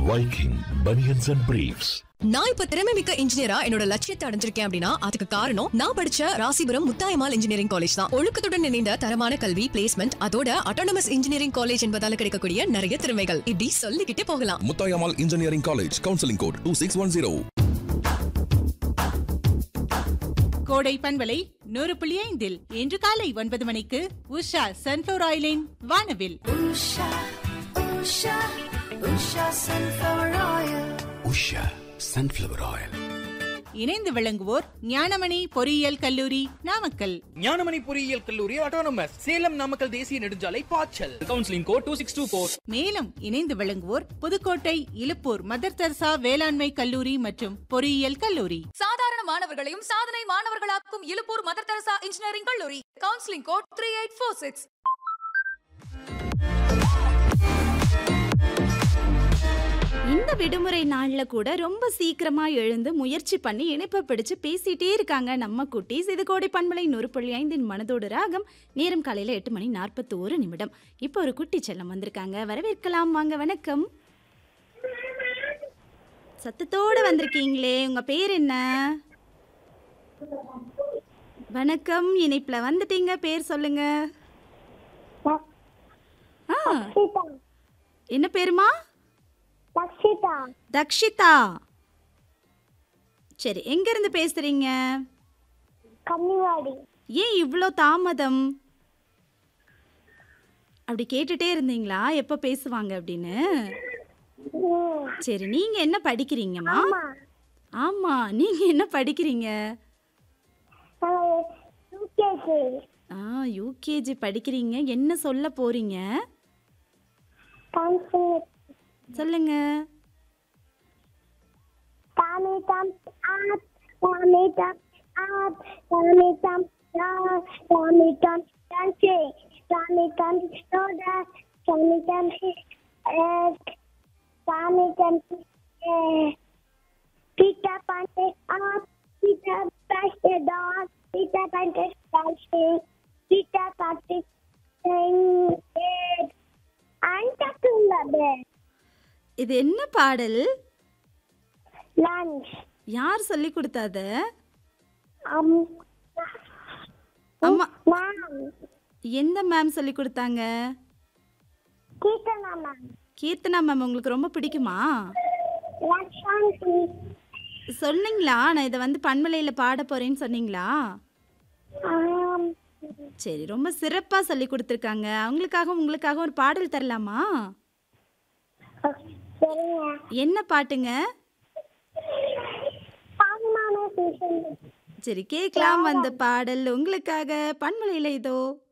Viking Bunions and Briefs. நான் இப்ப திறமை மிக்க இன்ஜினியரா என்னோட லட்சியத்தை அடைஞ்சிருக்கேன் அப்படின்னா அதுக்கு காரணம் நான் படிச்ச ராசிபுரம் முத்தாயமால் இன்ஜினியரிங் காலேஜ் தான் ஒழுக்கத்துடன் இணைந்த தரமான கல்வி பிளேஸ்மெண்ட் அதோட அட்டானமஸ் இன்ஜினியரிங் காலேஜ் என்பதால கிடைக்கக்கூடிய நிறைய திறமைகள் இப்படி சொல்லிக்கிட்டே போகலாம் Muthayammal engineering college counselling code two six one zero Kodai பண்பலை நூறு புள்ளி ஐந்தில் இன்று காலை ஒன்பது மணிக்கு உஷா சன்ஃபிளவர் ஆயிலின் வானவில் Usha, Usha, Usha sunflower oil. Usha sunflower oil இணைந்து விளங்குவோர் ஞானமணி பொறியியல் கல்லூரி நாமக்கல் ஞானமணி பொறியியல் கல்லூரி ஆட்டோனமஸ் சேலம் நாமக்கல் தேசிய நெடுஞ்சாலை பாய்ச்சல் counselling code two six two four மேலும் இணைந்து விளங்குவோர் புதுக்கோட்டை இலுப்பூர் மதர் தெரசா வேளாண்மை கல்லூரி மற்றும் பொறியியல் கல்லூரி சாதாரண மாணவர்களையும் சாதனை மாணவர்களாக்கும் இலுப்பூர் மதர் தெரசா இன்ஜினியரிங் கல்லூரி counselling code three eight four six இந்த விடுமுறை நாள்ல கூட ரொம்ப சீக்கிரமா எழுந்து முயற்சி பண்ணி இணைப்பை பிடிச்சு பேசிட்டே இருக்காங்க நம்ம குட்டீஸ் இது கோடி பண்பலை நூறு புள்ளி ஐந்தின் மனதோடு ராகம் நேரம் காலையில எட்டு மணி நாற்பத்தி ஒரு நிமிடம் இப்போ ஒரு குட்டி செல்லம் வந்திருக்காங்க வரவேற்கலாம் வாங்க வணக்கம் சத்தத்தோட வந்திருக்கீங்களே உங்க பேர் என்ன வணக்கம் இணைப்புல வந்துட்டீங்க பேர் சொல்லுங்க ஆ, என்ன பேருமா Lakshita, தக்ஷிதா சரி எங்க இருந்து பேசுறீங்க Kamniwadi, ஏன் இவ்வளோ தாமதம் அப்படி கேட்டுட்டே இருந்தீங்களா எப்போ பேசுவாங்க அப்படின்னு சரி நீங்க என்ன படிக்கிறீங்கம்மா ஆமா நீங்க என்ன படிக்கிறீங்க UKG, ஆ யூகேஜி படிக்கிறீங்க என்ன சொல்ல போறீங்க Counseling, சொல்லுங்க Tommy Thumb up, Tommy Thumb up, Tommy Thumb down, Tommy Thumb dancing, Tommy Thumb soda, Tommy Thumb egg, Tommy Thumb egg. Peter Pan is up, Peter Pan the dog, Peter Pan is dancing, Peter Pan is saying bed, and talking the bed. இது என்ன பாடல் Lunch. யார் சொல்லி கொடுத்தாத Um, அம்மா ma'am, எந்த ma'am சொல்லி கொடுத்தாங்க Kirtana ma'am, Keerthana ma'am உங்களுக்கு ரொம்ப பிடிக்குமா Lakshanti, சொன்னீங்களா நான் இதை வந்து பண்பலையில் பாட போறேன்னு சொன்னீங்களா um, சரி ரொம்ப சிறப்பாக சொல்லி கொடுத்துருக்காங்க அவங்களுக்காக உங்களுக்காக ஒரு பாடல் தரலாமா சரிங்க என்ன பாட்டுங்க பாங்கமான பேசுங்க சரி கேட்கலாம் அந்த பாடல் உங்களுக்காக பண்பலையில் இதோ